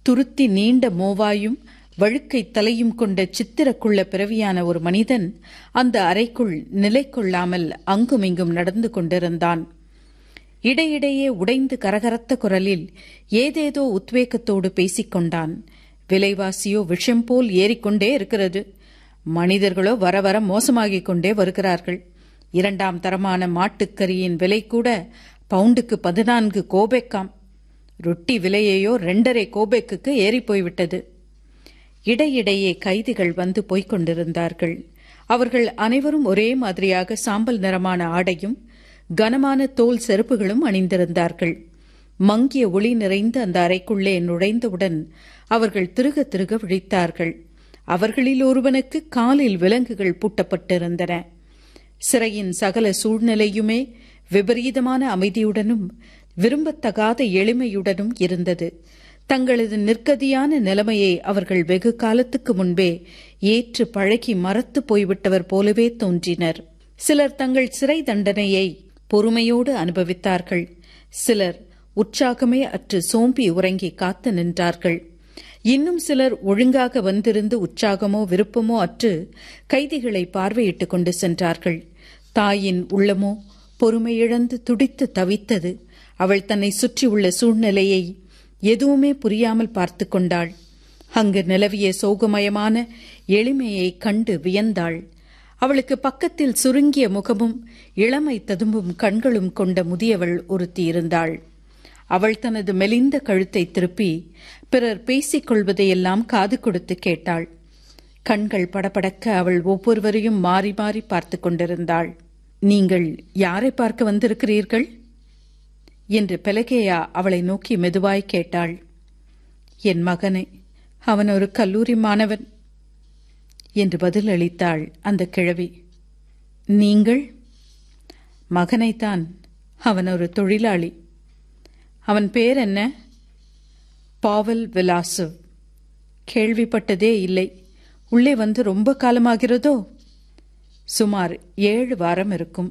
துருத்தி நீண்ட மோவாயும் வழுக்கை தலையும் கொண்ட சித்திரக்குள்ள பிறவியான ஒரு மனிதன் அந்த அறைக்குள் நிலை கொள்ளாமல் அங்குமிங்கும் நடந்து கொண்டிருந்தான் இடையிடையே உடைந்து கரகரத்த குரலில் ஏதேதோ உத்வேகத்தோடு பேசிக் கொண்டான் விலைவாசியோ விஷம் போல் ஏறிக்கொண்டே இருக்கிறது மனிதர்களோ வர வர மோசமாகிக் கொண்டே வருகிறார்கள் இரண்டாம் தரமான மாட்டுக்கறியின் விலை கூட பவுண்டுக்கு பதினான்கு கோபெக்காம் ரொட்டி விலையையோ ரெண்டரை கோபெக்குக்கு ஏறிப் போய்விட்டது இடையிடையே கைதிகள் வந்து போய்க் கொண்டிருந்தார்கள் அவர்கள் அனைவரும் ஒரே மாதிரியாக சாம்பல் நிறமான ஆடையும் கனமான தோல் செருப்புகளும் அணிந்திருந்தார்கள் மங்கிய ஒளி நிறைந்த அந்த அறைக்குள்ளே நுழைந்தவுடன் அவர்கள் திருக திருக விழித்தார்கள் அவர்களில் ஒருவனுக்கு காலில் விலங்குகள் பூட்டப்பட்டிருந்தன சிறையின் சகல சூழ்நிலையுமே விபரீதமான அமைதியுடனும் விரும்பத்தகாத எளிமையுடனும் இருந்தது தங்களது நிற்கதியான நிலைமையை அவர்கள் வெகு காலத்துக்கு முன்பே ஏற்று பழகி மறத்து போய்விட்டவர் போலவே தோன்றினர் சிலர் தங்கள் சிறை தண்டனையை பொறுமையோடு அனுபவித்தார்கள் சிலர் உற்சாகமே அற்று சோம்பி உறங்கி காத்து நின்றார்கள் இன்னும் சிலர் ஒழுங்காக வந்திருந்து உற்சாகமோ விருப்பமோ அற்று கைதிகளை பார்வையிட்டுக் கொண்டு சென்றார்கள் தாயின் உள்ளமோ பொறுமையிழந்து துடித்து தவித்தது அவள் தன்னை சுற்றியுள்ள சூழ்நிலையை எதுவுமே புரியாமல் பார்த்து கொண்டாள் அங்கு நிலவிய சோகமயமான எளிமையை கண்டு வியந்தாள் அவளுக்கு பக்கத்தில் சுருங்கிய முகமும் இளமை ததும்பும் கண்களும் கொண்ட முதியவள் ஒருத்தி இருந்தாள் அவள் தனது மெலிந்த கழுத்தை திருப்பி பிறர் பேசிக் கொள்வதையெல்லாம் காது கொடுத்து கேட்டாள் கண்கள் படபடக்க அவள் ஒவ்வொருவரையும் மாறி மாறி பார்த்து கொண்டிருந்தாள் நீங்கள் யாரை பார்க்க வந்திருக்கிறீர்கள் என்று பெலகேயா அவளை நோக்கி மெதுவாய் கேட்டாள் என் மகனை அவன் ஒரு கல்லூரி மாணவன் என்று பதில் அளித்தாள் அந்த கிழவி நீங்கள் மகனைத்தான் அவன் ஒரு தொழிலாளி அவன் பேர் என்ன பாவல் விலாசு கேள்விப்பட்டதே இல்லை உள்ளே வந்து ரொம்ப காலமாகிறதோ சுமார் ஏழு வாரம் இருக்கும்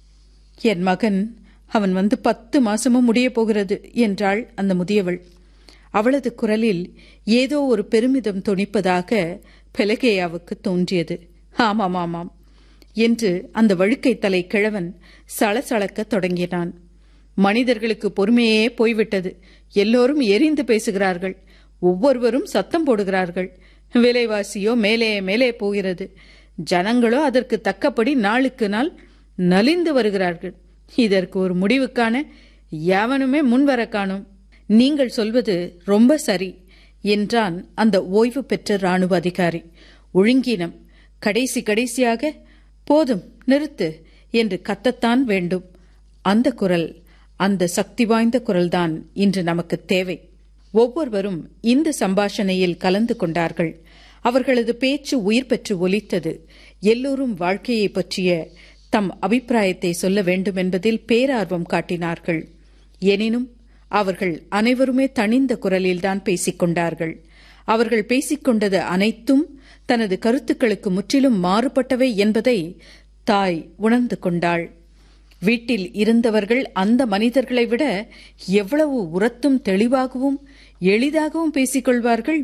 என் மகன் அவன் வந்து பத்து மாசமும் முடிய போகிறது என்றாள் அந்த முதியவள் அவளது குரலில் ஏதோ ஒரு பெருமிதம் துணிப்பதாக பெலகேயாவுக்கு தோன்றியது ஆமாம் ஆமாம் என்று அந்த வழுக்கை தலை கிழவன் சளசளக்க தொடங்கினான் மனிதர்களுக்கு பொறுமையே போய்விட்டது எல்லோரும் எரிந்து பேசுகிறார்கள் ஒவ்வொருவரும் சத்தம் போடுகிறார்கள் விலைவாசியோ மேலே மேலே போகிறது ஜனங்களோ அதற்கு தக்கபடி நாளுக்கு நாள் நலிந்து வருகிறார்கள் இதற்கு ஒரு முடிவு காண எவனுமே முன்வர காணும் நீங்கள் சொல்வது ரொம்ப சரி என்றான் அந்த ஓய்வு பெற்ற ராணுவ அதிகாரி ஒழுங்கினம் கடைசி கடைசியாக போதும் நிறுத்து என்று கத்தத்தான் வேண்டும் அந்த குரல் அந்த சக்தி வாய்ந்த குரல்தான் இன்று நமக்கு தேவை ஒவ்வொருவரும் இந்த சம்பாஷணையில் கலந்து கொண்டார்கள் அவர்களது பேச்சு உயிர் பெற்று ஒலித்தது எல்லோரும் வாழ்க்கையை பற்றிய தம் அபிப்பிராயத்தை சொல்ல வேண்டும் என்பதில் பேரார்வம் காட்டினார்கள் எனினும் அவர்கள் அனைவருமே தனிந்த குரலில்தான் பேசிக் கொண்டார்கள் அவர்கள் பேசிக்கொண்டது அனைத்தும் தனது கருத்துக்களுக்கு முற்றிலும் மாறுபட்டவை என்பதை தாய் உணர்ந்து கொண்டாள் வீட்டில் இருந்தவர்கள் அந்த மனிதர்களை விட எவ்வளவு உரத்தும் தெளிவாகவும் எளிதாகவும் பேசிக்கொள்வார்கள்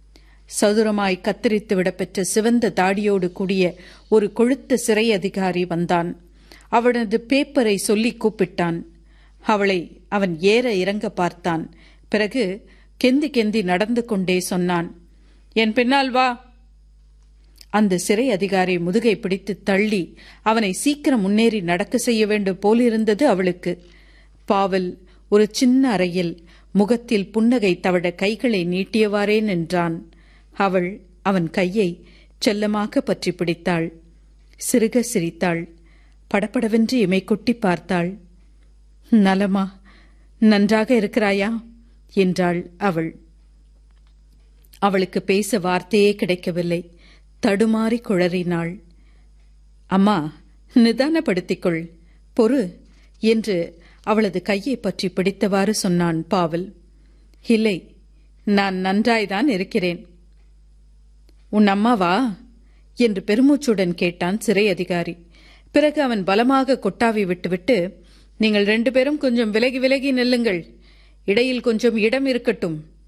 சதுரமாய் கத்தரித்து விடப்பெற்ற சிவந்த தாடியோடு கூடிய ஒரு கொழுத்த சிறை அதிகாரி வந்தான் அவனது பேப்பரை சொல்லி கூப்பிட்டான் அவளை அவன் ஏற இறங்க பார்த்தான் பிறகு கெந்தி கெந்தி நடந்து கொண்டே சொன்னான் என் பின்னால் வா அந்த சிறை அதிகாரி முதுகை பிடித்து தள்ளி அவனை சீக்கிரம் முன்னேறி நடக்க செய்ய வேண்டும் போலிருந்தது அவளுக்கு பாவல் ஒரு சின்ன அறையில் முகத்தில் புன்னகை தவழ கைகளை நீட்டியவாறே நின்றான் அவள் அவன் கையை செல்லமாக பற்றி பிடித்தாள் சிறுக சிரித்தாள் படபடவென்று இமை கொட்டி பார்த்தாள் நலமா நன்றாக இருக்கிறாயா என்றாள் அவள் அவளுக்கு பேச வார்த்தையே கிடைக்கவில்லை தடுமாறி குழறினாள் அம்மா நிதானப்படுத்திக்கொள் பொறு என்று அவளது கையை பற்றி பிடித்தவாறு சொன்னான் பாவல் இல்லை நான் நன்றாய்தான் இருக்கிறேன் உன் அம்மாவா என்று பெருமூச்சுடன் கேட்டான் சிறை அதிகாரி பிறகு அவன் பலமாக கொட்டாவி விட்டுவிட்டு நீங்கள் ரெண்டு பேரும் கொஞ்சம் விலகி விலகி நில்லுங்கள் இடையில் கொஞ்சம் இடம் இருக்கட்டும்